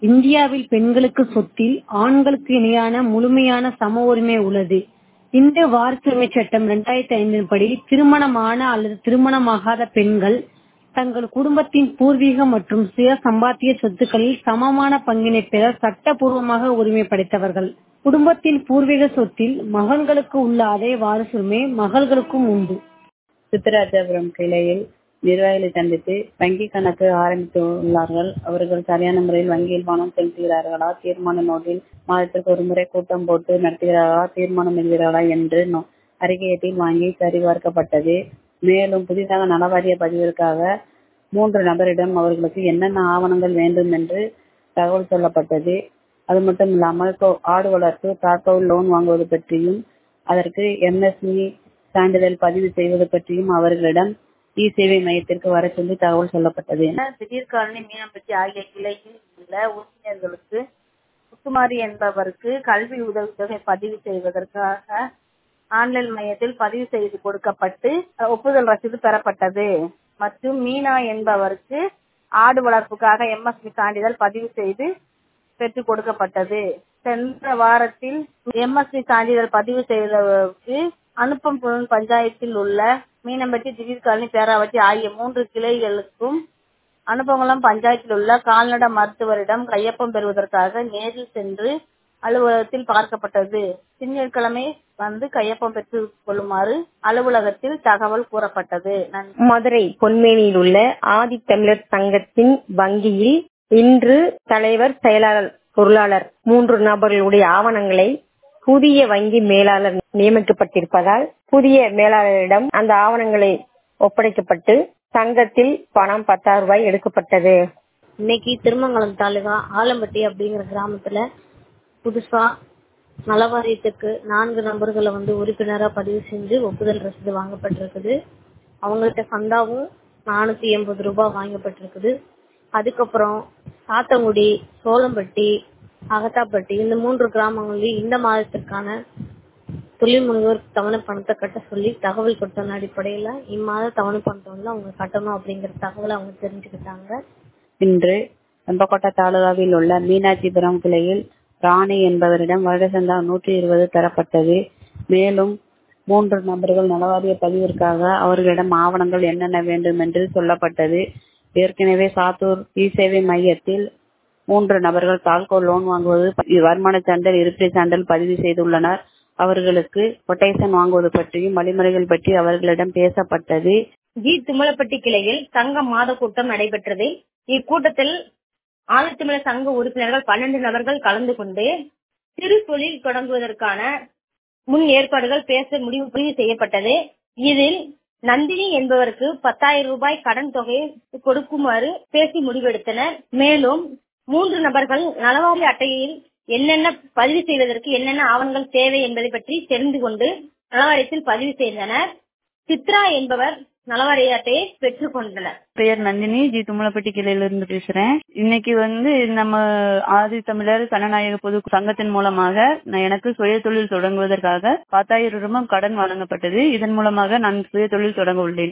இந்தியாவில் பெண்களுக்கு சொத்தில் ஆண்களுக்கு இணையான முழுமையான சம உரிமை உள்ளது. இந்திய வாரிசுரிமை சட்டம் இரண்டாயிரத்து ஐந்தின் படி திருமணமான அல்லது திருமணமாகாத பெண்கள் தங்கள் குடும்பத்தின் பூர்வீக மற்றும் சுய சம்பாத்திய சொத்துக்களில் சமமான பங்கினை பெற சட்டபூர்வமாக உரிமை படைத்தவர்கள். குடும்பத்தின் பூர்வீக சொத்தில் மகன்களுக்கு உள்ள அதே வாரிசுரிமை மகள்களுக்கும் உண்டு. சித்தராஜபுரம் கிளையில் நிர்வாகிகளை சந்தித்து வங்கி கணக்கு ஆரம்பித்துள்ளார்கள். அவர்கள் சரியான முறையில் வங்கியில் பணம் செலுத்துகிறார்களா, தீர்மான நோட்டில் மாதத்திற்கு ஒருமுறை கூட்டம் போட்டு நடத்துகிறார்களா, தீர்மானம் எழுதுகிறார்களா என்று அறிக்கையீட்டில் வாங்கி சரிபார்க்கப்பட்டது. மேலும் புதிதாக நலவாரிய பதிவிற்காக மூன்று நபரிடம் அவர்களுக்கு என்னென்ன ஆவணங்கள் வேண்டும் என்று தகவல் சொல்லப்பட்டது. அதுமட்டுமில்லாமல் ஆடு வளர்ப்பு, தாக்கோல் லோன் வாங்குவது பற்றியும் அதற்கு எம்எஸ்எம்இ சான்றிதழ் பதிவு செய்வது பற்றியும் அவர்களிடம் இ சேவை மையத்திற்கு வரச் சொல்லி தகவல் சொல்லப்பட்டது. திடீர்காலனி மீனம்பட்டி ஆகிய கிளையில் உள்ள உறுப்பினர்களுக்கு முத்துமாரி என்பவருக்கு கல்வி உதவித்தொகை பதிவு செய்வதற்காக ஆன்லைன் மையத்தில் பதிவு செய்து கொடுக்கப்பட்டு ஒப்புதல் ரசீது பெறப்பட்டது. மற்றும் மீனா என்பவருக்கு ஆடு வளர்ப்புக்காக எம்எஸ்எம்இ சான்றிதழ் பதிவு செய்து பெற்றுக் கொடுக்கப்பட்டது. சென்ற வாரத்தில் எம்எஸ்எம்இ சான்றிதழ் பதிவு செய்தவருக்கு அனுப்பம்புரம் பஞ்சாயத்தில் உள்ள மீனம்பட்டி, திடீர்காலனி, பேராவட்டி ஆகிய மூன்று கிளைகளுக்கும் அனுப்பங்குளம் பஞ்சாயத்தில் உள்ள கால்நடை மருத்துவரிடம் கையொப்பம் பெறுவதற்காக நேரில் சென்று அலுவலகத்தில் பார்க்கப்பட்டது. திங்கட்கிழமை வந்து கையொப்பம் பெற்றுக் கொள்ளுமாறு அலுவலகத்தில் தகவல் கூறப்பட்டது. மதுரை பொன்மேனியில் உள்ள ஆதித்தமிழர் சங்கத்தின் வங்கியில் இன்று தலைவர், செயலாளர், பொருளாளர் மூன்று நபர்களுடைய ஆவணங்களை புதிய வங்கி மேலாளர் நியமிக்கப்பட்டிருப்பதால் புதிய மேலாளரிடம் அந்த ஆவணங்களை ஒப்படைக்கப்பட்டு சங்கத்தில் பணம் பத்தாயிரம் ரூபாய் எடுக்கப்பட்டது. இன்னைக்கு திருமங்கலம் தாலுகா ஆலம்பட்டி அப்படிங்கிற கிராமத்துல புதுசா நலவாரியத்துக்கு நான்கு நபர்களை வந்து உறுப்பினரா பதிவு செஞ்சு ஒப்புதல் ரசீது வாங்கப்பட்டிருக்குது. அவங்கள்ட்ட சந்தாவும் நானூத்தி எண்பது ரூபாய் வாங்கப்பட்டிருக்குது. அதுக்கப்புறம் சாத்தங்குடி, சோளம்பட்டி, அகத்தாப்பட்டி இந்த மூன்று கிராமங்களில் இந்த மாதத்திற்கான தொழில் முனைவோர் தவணை பணத்தை கட்ட சொல்லி தகவல் கொடுத்ததன் அடிப்படையில இம்மாத தவணை பணத்தை வந்து அவங்க கட்டணும் அப்படிங்கிற தகவலை அவங்க தெரிஞ்சுக்கிட்டாங்க. இன்று வெம்பக்கோட்டை தாலுகாவில் உள்ள மீனாட்சிபுரம் கிளையில் ராணி என்பவரிடம் வருட சந்தா நூற்றி இருபது பெறப்பட்டது. மேலும் மூன்று நபர்கள் நலவாரிய பதிவிற்காக அவர்களிடம் ஆவணங்கள் என்னென்ன வேண்டும் என்று சொல்லப்பட்டது. ஏற்கனவே சாத்தூர் இ சேவை மையத்தில் மூன்று நபர்கள் தால்கோ லோன் வாங்குவது, வருமான சான்றிதழ், இருப்பிடச் சான்றிதழ் பதிவு செய்துள்ளனர். அவர்களுக்கு கொட்டேஷன் வாங்குவது பற்றியும் வழிமுறைகள் பற்றி அவர்களிடம் பேசப்பட்டது. ஜி. தும்மலப்பட்டி கிளையில் சங்க மாத கூட்டம் நடைபெற்றது. இக்கூட்டத்தில் ஆதித்தமிழர் சங்க உறுப்பினர்கள் பன்னெண்டு நபர்கள் கலந்து கொண்டு சிறு தொழில் தொடங்குவதற்கான முன் ஏற்பாடுகள் பேச முடிவு செய்யப்பட்டது. இதில் நந்தினி என்பவருக்கு பத்தாயிரம் ரூபாய் கடன் தொகையை கொடுக்குமாறு பேசி முடிவெடுத்தனர். மேலும் மூன்று நபர்கள் நலவாரிய அட்டையில் என்னென்ன பதிவு செய்வதற்கு என்னென்ன ஆவணங்கள் தேவை என்பதை பற்றி தெரிந்து கொண்டு நலவாரியத்தில் பதிவு செய்தனர். சித்ரா என்பவர் நலவாரிய அட்டையை பெற்றுக் கொண்டனர். பெயர் நந்தினி ஜி தும்மலப்பட்டி கிளையிலிருந்து பேசுறேன். இன்னைக்கு வந்து நம்ம ஆதி தமிழர் சனநாயக பொது சங்கத்தின் மூலமாக எனக்கு சுய தொழில் தொடங்குவதற்காக பத்தாயிரம் ரூபாய் கடன் வழங்கப்பட்டது. இதன் மூலமாக நான் சுய தொழில் தொடங்க உள்ளேன்.